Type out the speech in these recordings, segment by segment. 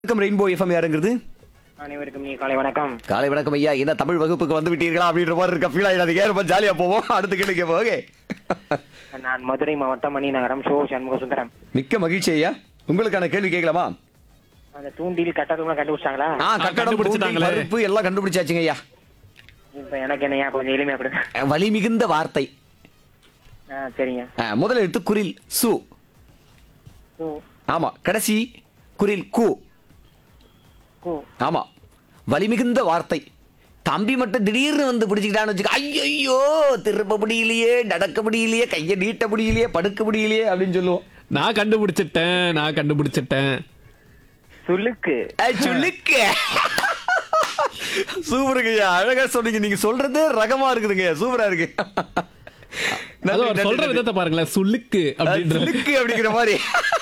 வணக்கம் rainbow FM யாருங்கிறது அனைவருக்கும் நீ காலை வணக்கம் காலை வணக்கம் ஐயா என்ன தமிழ் வகுப்புக்கு வந்து விட்டீர்களா அப்படின்ற மாதிரி இருக்க ஃபீல் ஆயிடாதீங்க ரொம்ப ஜாலியா போவோம் அடுத்த கேள்விக்கு போக நான் மதுரை மாவட்டம் மணிநகரம் சோ சண்முக சுந்தரம் மிக்க மகிழ்ச்சி ஐயா உங்களுக்கான கேள்வி கேட்கலாமா அந்த தூண்டில் கட்டடம்லாம் கண்டுபிடிச்சாங்களா ஆ கட்டடம் கண்டுபிடிச்சிட்டாங்களே. பூட்டி, பருப்பு எல்லாம் கண்டுபிடிச்சாச்சுங்க ஐயா இப்ப எனக்கு என்னையா கொஞ்சம் எளிமையா கொடுங்க அஹ், வலி மிகுந்த வார்த்தை ஆ சரிங்க அஹ், முதல் எழுத்து குரில் சு கூ ஆமா கடைசி குரில் கு கூ ஆமா வலி மிகுந்த வார்த்தை தம்பி மட்டும் திடீர்னு வந்து பிடிச்சிக்கிட்டான்னு வச்சுக்க ஐயோ திருப்ப முடியலையே நடக்க முடியலையே கையை நீட்ட முடியலையே படுக்க முடியலையே அப்படின்னு சொல்லுவோம் நான் கண்டுபிடிச்சிட்டேன் நான் கண்டுபிடிச்சிட்டேன் சுளுக்கு ஏய், சொல்லுக்க சூப்பருங்கய்யா அழகா சொன்னீங்க நீங்க சொல்றதே ரகமா இருக்குதுங்க சூப்பரா இருக்கு அது நன்றி, அவர் நன்றி, சொல்ற நன்றி. விதத்தை பாருங்களேன் சுளுக்கு அஹ், அப்படின்ற சொல்லுக்கு அப்படிங்கிற மாதிரி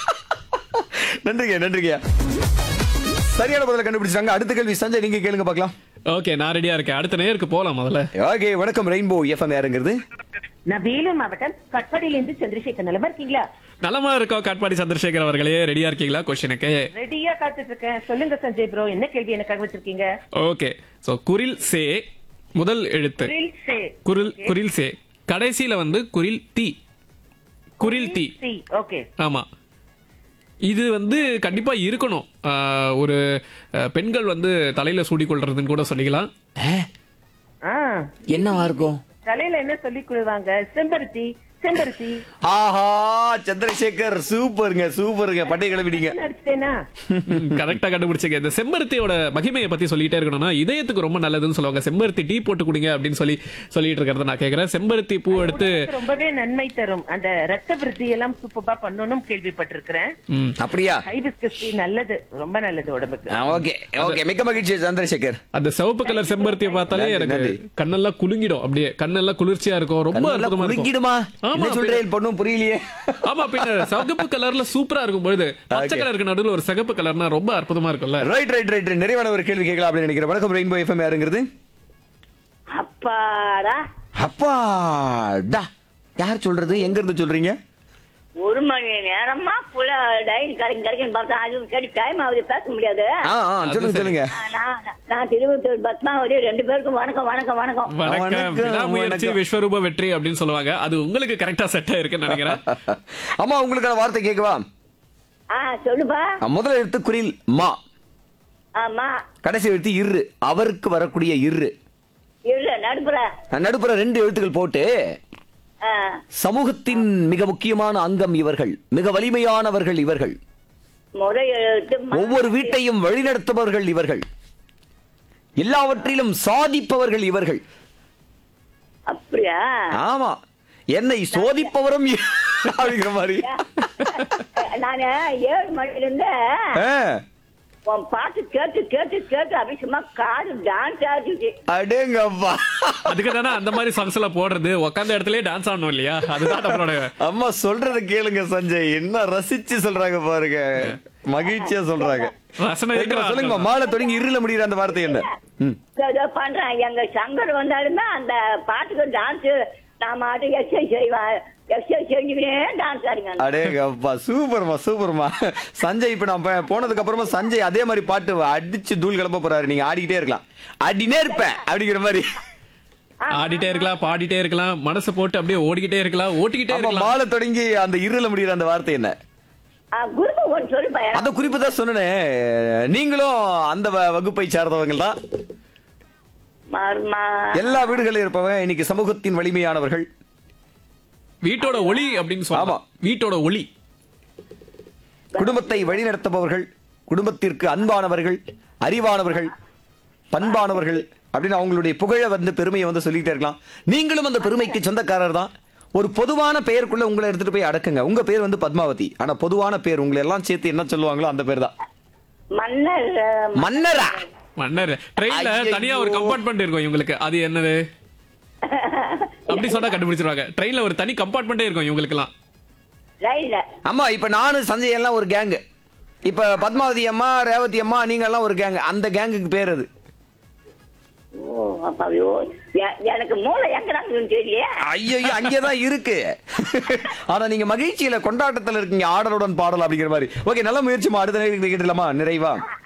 நன்றிங்க நன்றிங்க சரியான பதில கண்டுபிடிச்சாங்க அடுத்த கேள்வி சஞ்சய் நீங்க கேளுங்க பார்க்கலாம் ஓகே நான் ரெடியா இருக்கேன் அடுத்த நேருக்கு போலாம் முதல்ல ஓகே வணக்கம் ரெயின்போ எஃப்எம் யாருங்கிறது நான் வேலூர் மாவட்டம் கட்பாடியிலிருந்து சந்திரசேகர் நலமா இருக்கீங்களா நலமா இருக்கோம் காட்பாடி சந்திரசேகர் அவர்களே ரெடியா இருக்கீங்களா கொஸ்டினுக்கு ரெடியா காத்துட்டு இருக்கேன் சொல்லுங்க சஞ்சய் ப்ரோ என்ன கேள்வி எனக்காக வச்சிருக்கீங்க ஓகே சோ குரில் சே முதல் எழுத்து Grill say. குரில் குரில் சே கடைசியில வந்து குரில் டி குரில் டி சி ஓகே ஆமா இது வந்து கண்டிப்பா இருக்கணும் ஆஹ், ஒரு அஹ், பெண்கள் வந்து தலையில சூடிக்கொள்றதுன்னு கூட சொல்லிக்கலாம் ஆ என்னவா இருக்கும் தலையில என்ன சொல்லி கொள்வாங்க செம்பருத்தி செம்பருத்தி ஆஹா சந்திரசேகர் சூப்பருங்க சூப்பருங்க பட்டை கிளம்பிட்டீங்க நடிச்சிட்டேனா கரெக்டா கண்டுபிடிச்சீங்க இந்த செம்பருத்தியோட மகிமையை பத்தி சொல்லிட்டே இருக்கணும்னா இதயத்துக்கு ரொம்ப நல்லதுன்னு சொல்லுவாங்க செம்பருத்தி டீ போட்டு குடிங்க அப்படின்னு சொல்லி சொல்லிட்டு இருக்கிறத நான் கேக்குறேன் செம்பருத்தி பூ எடுத்து ரொம்பவே நன்மை தரும் அந்த ரத்த விருத்தி எல்லாம் சூப்பரா பண்ணணும் கேள்விப்பட்டிருக்கிறேன் ம், அப்படியா ஹைபிஸ்கஸ் டீ நல்லது ரொம்ப நல்லது உடம்புக்கு ஓகே ஓகே மிக்க மகிழ்ச்சி சந்திரசேகர் அந்த சிவப்பு கலர் செம்பருத்தியை பார்த்தாலே நன்றி, எனக்கு நன்றி. கண்ணெல்லாம் குலுங்கிடும் அப்படியே கண்ணெல்லாம் குளிர்ச்சியா இருக்கும் ரொம்ப கண்ணெல்லாம் அற்புதமா இருக்கும் குலுங்கிடுமா ஆமா, என்ன சொல்றேன் பொண்ணும் புரியலையே ஆமா பின்ன சிவப்பு கலர்ல சூப்பரா இருக்கும் பொழுது பச்சை Okay. கலருக்கு நடுவுல ஒரு சிகப்பு கலர்னா ரொம்ப அற்புதமா இருக்கும்ல ரைட் ரைட் ரைட் நிறைவான ஒரு கேள்வி கேட்கலாம் அப்படின்னு நினைக்கிறேன் வணக்கம் ரெயின்போ எஃப்எம் யாருங்கிறது அப்பாடா அப்பாடா யார் சொல்றது எங்க இருந்து சொல்றீங்க ஒரு மணி நேரமா புல டைன் கிடைக்கும் கிடைக்கும் பார்த்தா அது கடி டைம் ஆகுது பேச முடியாது ஆ ஆ சொல்லுங்க சொல்லுங்க நான் நான் திருவத்தூர் பத்மாவதி ரெண்டு பேருக்கும் வணக்கம் வணக்கம் வணக்கம் வணக்கம் வணக்கம், விடாமுயற்சி வணக்கம். விஸ்வரூப வெற்றி அப்படின்னு சொல்லுவாங்க அது உங்களுக்கு கரெக்டா செட் ஆயிருக்குன்னு நினைக்கிறேன் அம்மா உங்களுக்கான வார்த்தை கேட்கவா ஆ சொல்லுப்பா முதல் எழுத்து குரில் மா ஆமா கடைசி எழுத்து இரு அவருக்கு வரக்கூடிய இரு இல்ல நடுப்புற நடுப்புற ரெண்டு எழுத்துக்கள் போட்டு ஆ, சமூகத்தின் மிக முக்கியமான அங்கம் இவர்கள் மிக வலிமையானவர்கள் இவர்கள் முதல் எழுத்து ம- ஒவ்வொரு வீட்டையும் வழிநடத்துபவர்கள் இவர்கள் எல்லாவற்றிலும் சாதிப்பவர்கள் இவர்கள் அப்படியா ஆமா என்னை சோதிப்பவரும் இ- அப்படிங்கிற மாதிரி நான் ஏழு மணில இருந்து ஆ, உன் பாட்டு கேட்டு கேட்டு கேட்டு அப்படி சும்மா காடு டான்ஸ் ஆடிச்சு அடேங்கப்பா அதுக்கு தானே அந்த மாதிரி சாங்ஸ் எல்லாம் போடுறது உட்காந்த இடத்துல டான்ஸ் ஆடணும் இல்லையா அதுதான் நம்மளோட அம்மா சொல்றத கேளுங்க சஞ்சய் என்ன ரசிச்சு சொல்றாங்க பாருங்க மகிழ்ச்சியா சொல்றாங்க ரசனை இருக்கிற சொல்லுங்க ஆட்கள். மாலை தொடங்கி இருள முடியுற அந்த வார்த்தை என்ன ம். ஏதோ பண்றேன் எங்க சங்கர் வந்தாலுமே அந்த பாட்டுக்கு டான்ஸ் நான் மாட்டு எக்ஸசைஸ் செய்வேன் எக்ஸசைஸ் செஞ்சுக்கினே டான்ஸ் ஆடுங்க அடேங்கப்பா சூப்பர்மா சூப்பர்மா சஞ்சய் இப்ப நான் போ- போனதுக்கு அப்புறமா சஞ்சய் அதே மாதிரி பாட்டு அடிச்சு தூள் கிளம்ப போறாரு நீங்க ஆடிக்கிட்டே இருக்கலாம் ஆடினே இருப்பேன் அப்படிங்கிற மாதிரி ஆடிட்டே இருக்கலாம் பாடிட்டே இருக்கலாம் மனசு போட்டு அப்படியே ஓடிக்கிட்டே இருக்கலாம் ஓட்டிக்கிட்டே ஆமா இருக்கலாம் மாலை தொடங்கி அந்த இருள முடியுற அந்த வார்த்தை என்ன குருப்பு ஒன்று சொல்லுப்பா அந்த குறிப்பு தான் சொன்னேன் நீங்களும் அந்த வ- வகுப்பை சார்ந்தவங்க தான் மர்மா எல்லா வீடுகளிலும் இருப்பவங்க இன்னைக்கு சமூகத்தின் வலிமையானவர்கள் வீட்டோட ஒளி அப்படின்னு ஆமா. சொல்லலாம் வீட்டோட ஒளி குடும்பத்தை வழிநடத்துபவர்கள் குடும்பத்திற்கு அன்பானவர்கள் அறிவானவர்கள் பண்பானவர்கள் அப்படின்னு அவங்களுடைய புகழ வந்து பெருமையை வந்து சொல்லிட்டே இருக்கலாம் நீங்களும் அந்த பெருமைக்கு சொந்தக்காரர் தான் ஒரு பொதுவான பெயருக்குள்ள உங்களை எடுத்துட்டு போய் அடக்குங்க உங்க பேர் வந்து பத்மாவதி ஆனா பொதுவான பேர் உங்களை எல்லாம் சேர்த்து என்ன சொல்லுவாங்களோ அந்த பேர் தான் மன்னர் அஹ், மன்னரா மன்னர் ட்ரெயின்ல ஐயையோ. தனியா ஒரு கம்பார்ட்மெண்ட் இருக்கும் இவங்களுக்கு அது என்னது அப்படி சொன்னா கண்டுபிடிச்சிருவாங்க ட்ரெயின்ல ஒரு தனி கம்பார்ட்மெண்டே இருக்கும் இவங்களுக்கு எல்லாம் ரயில்ல ஆமா இப்ப நானும் சஞ்சய் எல்லாம் ஒரு கேங் இப்ப பத்மாவதி அம்மா ரேவதி அம்மா நீங்க எல்லாம் ஒரு கேங் அந்த கேங்குக்கு பேர் அது ஓ அப்ப ஐயோ எ- எனக்கு மூளை எங்க இருக்குன்னு தெரியல ஐயோ அங்கேதான் இருக்கு ஆனா நீங்க மகிழ்ச்சியில கொண்டாட்டத்துல இருக்கீங்க ஆடலுடன் பாடல் அப்படிங்கிற மாதிரி ஓகே நல்ல முயற்சிமா அடுத்த நேரத்துக்கு கேட்டுலாமா நிறைவா